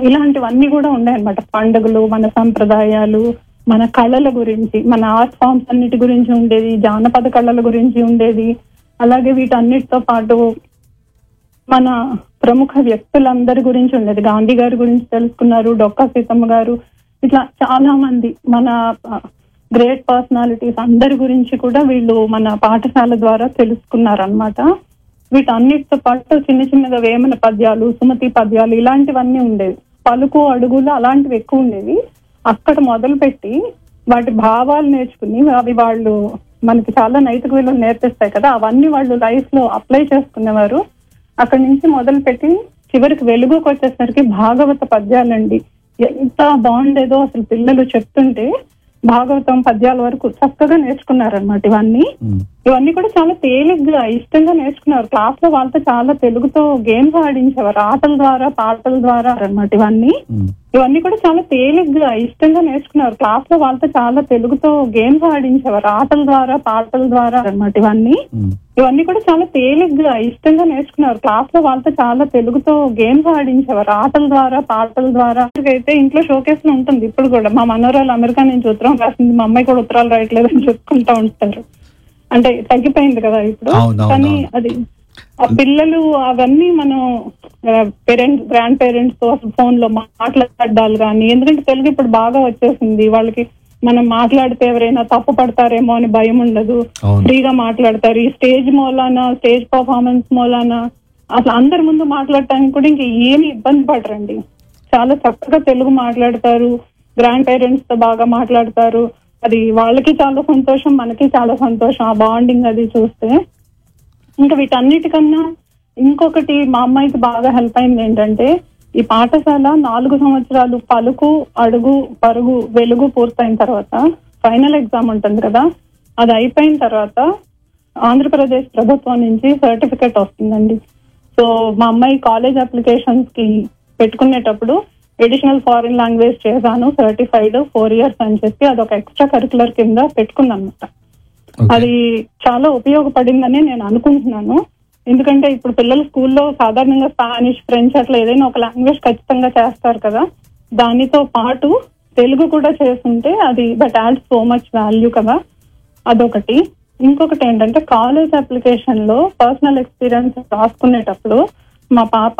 ఇలాంటివన్నీ కూడా ఉన్నాయన్నమాట పండుగలు మన సంప్రదాయాలు మన కళల గురించి మన ఆర్ట్ ఫామ్స్ అన్నిటి గురించి ఉండేది జానపద కళల గురించి ఉండేది అలాగే వీటన్నిటితో పాటు మన ప్రముఖ వ్యక్తులందరి గురించి ఉండేది గాంధీ గారి గురించి తెలుసుకున్నారు డొక్కా సీతమ్మ గారు ఇట్లా చాలా మంది మన గ్రేట్ పర్సనాలిటీస్ అందరి గురించి కూడా వీళ్ళు మన పాఠశాల ద్వారా తెలుసుకున్నారనమాట వీటన్నిటితో పాటు చిన్న చిన్నగా వేమన పద్యాలు సుమతి పద్యాలు ఇలాంటివన్నీ ఉండేవి పలుకు అడుగులు అలాంటివి ఎక్కువ ఉండేవి అక్కడ మొదలుపెట్టి వాటి భావాలు నేర్చుకుని అవి వాళ్ళు మనకి చాలా నైతిక విలువలు నేర్పిస్తాయి కదా అవన్నీ వాళ్ళు లైఫ్ లో అప్లై చేసుకునేవారు అక్కడి నుంచి మొదలుపెట్టి చివరికి వెలుగుకి వచ్చేసరికి భాగవత పద్యాలండి ఎంత బాగుండేదో అసలు పిల్లలు చెప్తుంటే భాగవతం పద్యాల వరకు చక్కగా నేర్చుకున్నారనమాట ఇవన్నీ ఉమ్, ఇవన్నీ కూడా చాలా తేలిగ్గా ఇష్టంగా నేర్చుకున్నారు క్లాస్ లో వాళ్ళతో చాలా తెలుగుతో గేమ్స్ ఆడించేవారు ఆటల ద్వారా పాటల ద్వారా అన్నమాట ఇవన్నీ ఉమ్, ఇవన్నీ కూడా చాలా తేలిగ్గా ఇష్టంగా నేర్చుకున్నారు క్లాస్ లో వాళ్ళతో చాలా తెలుగుతో గేమ్స్ ఆడించేవారు ఆటల ద్వారా పాటల ద్వారా అన్నమాట ఇవన్నీ ఉమ్. ఇవన్నీ కూడా చాలా తేలిగ్గా ఇష్టంగా నేర్చుకున్నారు క్లాస్ లో వాళ్ళతో చాలా తెలుగుతో గేమ్స్ ఆడించేవారు ఆటల ద్వారా పాటల ద్వారా అయితే ఇంట్లో షోకేస్ ఉంటుంది ఇప్పుడు కూడా మా మనోరాలు అమెరికా నుంచి ఉత్తరం రాసింది మా అమ్మాయి కూడా ఉత్తరాలు రాయట్లేదు అని చెప్పుకుంటా ఉంటారు అంటే తగ్గిపోయింది కదా ఇప్పుడు అవును, అవును, కానీ అవును. అది ఆ పిల్లలు అవన్నీ మనం పేరెంట్స్ గ్రాండ్ పేరెంట్స్ తో అసలు ఫోన్ లో మాట్లాడాలి కానీ ఎందుకంటే తెలుగు ఇప్పుడు బాగా వచ్చేసింది వాళ్ళకి మనం మాట్లాడితే ఎవరైనా తప్పు పడతారేమో అని భయం ఉండదు అవును ఫ్రీగా మాట్లాడతారు ఈ స్టేజ్ మూలాన స్టేజ్ పర్ఫార్మెన్స్ మూలాన అసలు అందరి ముందు మాట్లాడటానికి కూడా ఇంకా ఏమి ఇబ్బంది పడరండి చాలా చక్కగా తెలుగు మాట్లాడతారు గ్రాండ్ పేరెంట్స్ తో బాగా మాట్లాడతారు అది వాళ్ళకి చాలా సంతోషం మనకి చాలా సంతోషం ఆ బాండింగ్ అది చూస్తే ఇంకా వీటన్నిటికన్నా ఇంకొకటి మా అమ్మాయికి బాగా హెల్ప్ అయింది ఏంటంటే ఈ పాఠశాల నాలుగు సంవత్సరాలు పలుకు అడుగు పరుగు వెలుగు పూర్తయిన తర్వాత ఫైనల్ ఎగ్జామ్ ఉంటుంది కదా అది అయిపోయిన తర్వాత ఆంధ్రప్రదేశ్ ప్రభుత్వం నుంచి సర్టిఫికెట్ వస్తుందండి సో మా అమ్మాయి కాలేజ్ అప్లికేషన్స్ కి పెట్టుకునేటప్పుడు ఎడిషనల్ ఫారిన్ లాంగ్వేజ్ చేశాను సర్టిఫైడ్ ఫోర్ ఇయర్స్ అని చెప్పి అది ఒక ఎక్స్ట్రా కరికులర్ కింద పెట్టుకున్నాను ఓకే అది చాలా ఉపయోగపడిందని నేను అనుకుంటున్నాను ఎందుకంటే ఇప్పుడు పిల్లలు స్కూల్లో సాధారణంగా స్పానిష్ ఫ్రెంచ్ అట్లా ఏదైనా ఒక లాంగ్వేజ్ ఖచ్చితంగా చేస్తారు కదా దానితో పాటు తెలుగు కూడా చేస్తుంటే అది but add so much value కదా అదొకటి ఇంకొకటి ఏంటంటే కాలేజ్ అప్లికేషన్ లో పర్సనల్ ఎక్స్పీరియన్స్ రాసుకునేటప్పుడు మా పాప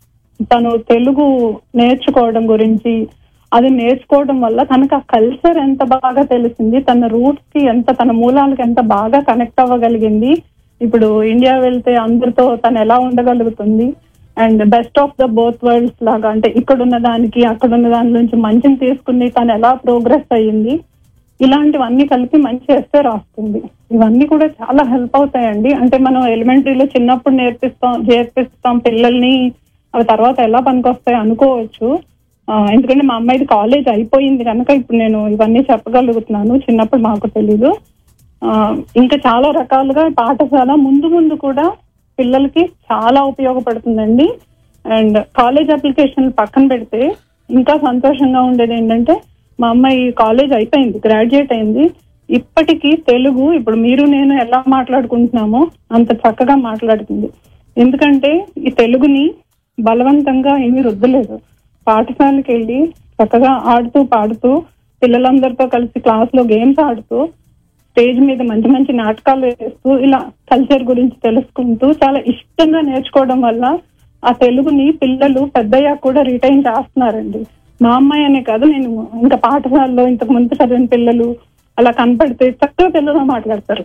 తను తెలుగు నేర్చుకోవడం గురించి అది నేర్చుకోవడం వల్ల తనకు ఆ కల్చర్ ఎంత బాగా తెలిసింది తన రూట్స్ కి ఎంత తన మూలాలకు ఎంత బాగా కనెక్ట్ అవ్వగలిగింది ఇప్పుడు ఇండియా వెళ్తే అందరితో తను ఎలా ఉండగలుగుతుంది and best of the both worlds లాగా అంటే ఇక్కడున్న దానికి అక్కడున్న దాని నుంచి మంచిని తీసుకుని తను ఎలా ప్రోగ్రెస్ అయ్యింది ఇలాంటివన్నీ కలిపి మంచి ఎస్సే రాస్తుంది ఇవన్నీ కూడా చాలా హెల్ప్ అవుతాయండి అంటే మనం ఎలిమెంటరీలో చిన్నప్పుడు నేర్పిస్తాం చేర్పిస్తాం పిల్లల్ని అవి తర్వాత ఎలా పనికొస్తాయి అనుకోవచ్చు ఆ, ఎందుకంటే మా అమ్మాయిది కాలేజ్ అయిపోయింది కనుక ఇప్పుడు నేను ఇవన్నీ చెప్పగలుగుతున్నాను చిన్నప్పుడు మాకు తెలీదు ఆ, ఇంకా చాలా రకాలుగా పాఠశాల ముందు ముందు కూడా పిల్లలకి చాలా ఉపయోగపడుతుందండి అండ్ కాలేజ్ అప్లికేషన్ పక్కన పెడితే ఇంకా సంతోషంగా ఉండేది ఏంటంటే మా అమ్మాయి కాలేజ్ అయిపోయింది గ్రాడ్యుయేట్ అయింది ఇప్పటికీ తెలుగు ఇప్పుడు మీరు నేను ఎలా మాట్లాడుకుంటున్నామో అంత చక్కగా మాట్లాడుతుంది ఎందుకంటే ఈ తెలుగుని బలవంతంగా ఏమీ రుద్దలేదు పాఠశాలకు వెళ్ళి చక్కగా ఆడుతూ పాడుతూ పిల్లలందరితో కలిసి క్లాస్ లో గేమ్స్ ఆడుతూ స్టేజ్ మీద మంచి మంచి నాటకాలు వేస్తూ ఇలా కల్చర్ గురించి తెలుసుకుంటూ చాలా ఇష్టంగా నేర్చుకోవడం వల్ల ఆ తెలుగుని పిల్లలు పెద్దయ్యాక కూడా రిటైన్ చేస్తున్నారండి మా అమ్మాయి అనే కాదు నేను ఇంకా పాఠశాలలో ఇంతకు ముందు చదివిన పిల్లలు అలా కనపడితే చక్కగా తెలుగులో మాట్లాడతారు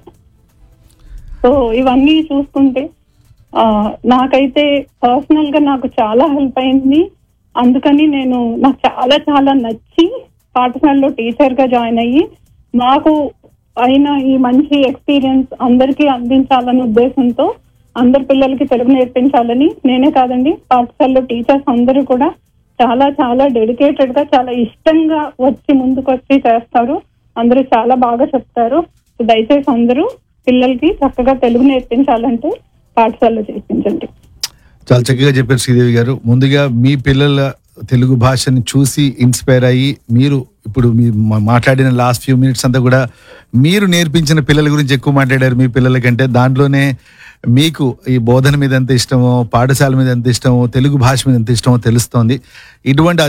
సో ఇవన్నీ చూసుకుంటే ఆ, నాకైతే పర్సనల్ గా నాకు చాలా హెల్ప్ అయింది అందుకని నేను నాకు చాలా చాలా నచ్చి పాఠశాలలో టీచర్ గా జాయిన్ అయ్యి నాకు అయిన ఈ మంచి ఎక్స్పీరియన్స్ అందరికీ అందించాలనే ఉద్దేశంతో అందరి పిల్లలకి తెలుగు నేర్పించాలని నేనే కాదండి పాఠశాలలో టీచర్స్ అందరూ కూడా చాలా చాలా డెడికేటెడ్ గా చాలా ఇష్టంగా వచ్చి ముందుకు వచ్చి చేస్తారు అందరూ చాలా బాగా చెప్తారు సో దయచేసి అందరూ పిల్లలకి చక్కగా తెలుగు నేర్పించాలంటే పాఠశాలలో చేర్పించండి చాలా చక్కగా చెప్పారు శ్రీదేవి గారు ముందుగా మీ పిల్లల తెలుగు భాషని చూసి ఇన్స్పైర్ అయ్యి మీరు ఇప్పుడు మీ మా- మాట్లాడిన లాస్ట్ ఫ్యూ మినిట్స్ అంతా కూడా మీరు నేర్పించిన పిల్లల గురించి ఎక్కువ మాట్లాడారు మీ పిల్లల కంటే దాంట్లోనే మీకు ఈ బోధన మీద ఎంత ఇష్టమో పాఠశాల మీద ఎంత ఇష్టమో తెలుగు భాష మీద ఎంత ఇష్టమో తెలుస్తోంది ఇటువంటి